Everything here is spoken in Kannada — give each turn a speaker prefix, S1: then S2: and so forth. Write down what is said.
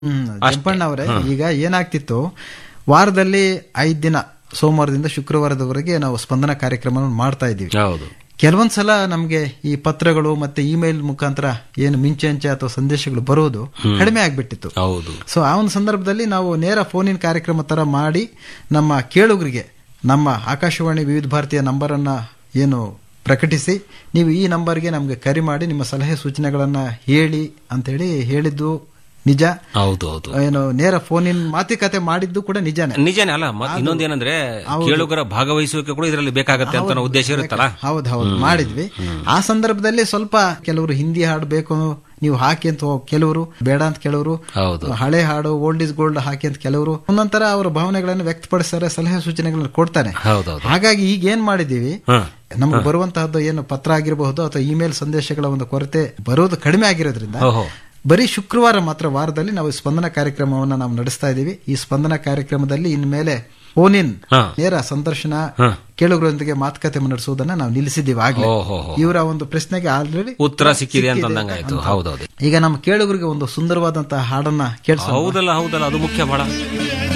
S1: ಹ್ಮ್ ಜಂಪಣ್ಣ ಅವರೇ ಈಗ ಏನಾಗ್ತಿತ್ತು ವಾರದಲ್ಲಿ ಐದ್ ದಿನ ಸೋಮವಾರದಿಂದ ಶುಕ್ರವಾರದವರೆಗೆ ನಾವು ಸ್ಪಂದನ ಕಾರ್ಯಕ್ರಮವನ್ನು ಮಾಡ್ತಾ ಇದ್ದೀವಿ
S2: ಹೌದು
S1: ಕೆಲವೊಂದ್ಸಲ ನಮ್ಗೆ ಈ ಪತ್ರಗಳು ಮತ್ತೆ ಇಮೇಲ್ ಮುಖಾಂತರ ಏನು ಮಿಂಚಂಚೆ ಅಥವಾ ಸಂದೇಶಗಳು ಬರೋದು ಕಡಿಮೆ ಆಗ್ಬಿಟ್ಟಿತ್ತು
S2: ಹೌದು
S1: ಸೊ ಆ ಒಂದು ಸಂದರ್ಭದಲ್ಲಿ ನಾವು ನೇರ ಫೋನಿನ ಕಾರ್ಯಕ್ರಮ ತರ ಮಾಡಿ ನಮ್ಮ ಕೇಳುಗರಿಗೆ ನಮ್ಮ ಆಕಾಶವಾಣಿ ವಿವಿಧ ಭಾರತೀಯ ನಂಬರ್ ಅನ್ನ ಏನು ಪ್ರಕಟಿಸಿ ನೀವು ಈ ನಂಬರ್ಗೆ ನಮ್ಗೆ ಕರೆ ಮಾಡಿ ನಿಮ್ಮ ಸಲಹೆ ಸೂಚನೆಗಳನ್ನ ಹೇಳಿ ಅಂತೇಳಿ ಹೇಳಿದ್ದು ನಿಜ
S2: ಹೌದು ಹೌದು
S1: ಏನು ನೇರ ಫೋನಿನ ಮಾತುಕತೆ ಮಾಡಿದ್ದು ಕೂಡ ನಿಜಾನೇ
S2: ನಿಜನೇ ಅಲ್ಲ ಮತ್ ಇನ್ನೊಂದೇನಂದ್ರೆ ಕೇಳುಗರ ಭಾಗವಹಿಸುವಿಕೆ ಕೂಡ ಇದರಲ್ಲಿ ಬೇಕಾಗತ್ತೆ ಅಂತ ಅನ್ನೋ ಉದ್ದೇಶ ಇರುತ್ತಲ್ಲ
S1: ಹೌದು ಹೌದು ಮಾಡಿದ್ವಿ ಆ ಸಂದರ್ಭದಲ್ಲಿ ಸ್ವಲ್ಪ ಕೆಲವರು ಹಿಂದಿ ಹಾಡು ಬೇಕು ನೀವು ಹಾಕಿ ಅಂತ ಹೋಗ್- ಕೆಲವರು ಬೇಡ ಅಂತ ಕೆಲವರು
S2: ಹೌದು
S1: ಹಳೆ ಹಾಡು ಓಲ್ಡ್ ಇಸ್ ಗೋಲ್ಡ್ ಹಾಕಿ ಅಂತ ಕೆಲವರು ಒಂದೊಂದರ ಅವರ ಭಾವನೆಗಳನ್ನು ವ್ಯಕ್ತಪಡಿಸ್ತಾರೆ ಸಲಹೆ ಸೂಚನೆಗಳನ್ನು ಕೊಡ್ತಾನೆ
S2: ಹೌದೌದು
S1: ಹಾಗಾಗಿ ಈಗ ಏನ್ ಮಾಡಿದೀವಿ
S2: ಹ
S1: ನಮ್ಗೆ ಬರುವಂತಹದ್ದು ಏನು ಪತ್ರ ಆಗಿರಬಹುದು ಅಥವಾ ಇಮೇಲ್ ಸಂದೇಶಗಳ ಒಂದು ಕೊರತೆ ಬರೋದು ಕಡಿಮೆ ಆಗಿರೋದ್ರಿಂದ
S2: ಓಹೋ
S1: ಬರೀ ಶುಕ್ರವಾರ ಮಾತ್ರ ವಾರದಲ್ಲಿ ನಾವು ಸ್ಪಂದನ ಕಾರ್ಯಕ್ರಮವನ್ನ ನಾವು ನಡೆಸ್ತಾ ಇದ್ದೀವಿ ಈ ಸ್ಪಂದನ ಕಾರ್ಯಕ್ರಮದಲ್ಲಿ ಇನ್ಮೇಲೆ ಫೋನ್ ಇನ್
S2: ಹ
S1: ನೇರ ಸಂದರ್ಶನ
S2: ಹ
S1: ಕೇಳುಗರೊಂದಿಗೆ ಮಾತುಕತೆ ನಡೆಸುವುದನ್ನ ನಾವು ನಿಲ್ಲಿಸಿದ್ದೀವಿ ಆಗ್ಲೇ
S2: ಓಹೋ
S1: ಇವರ ಒಂದು ಪ್ರಶ್ನೆಗೆ ಆಲ್ರೆಡಿ
S2: ಉತ್ತರ ಸಿಕ್ಕಿದೆ ಅಂತ ಅಂದಂಗಾಯ್ತು ಹೌದೌದು
S1: ಈಗ ನಮ್ಮ ಕೇಳುಗರಿಗೆ ಒಂದು ಸುಂದರವಾದಂತಹ ಹಾಡನ್ನ ಕೇಳಿಸೋಣ
S2: ಹೌದಲ್ಲ ಹೌದಲ್ಲ ಅದು ಮುಖ್ಯ ಬಹಳ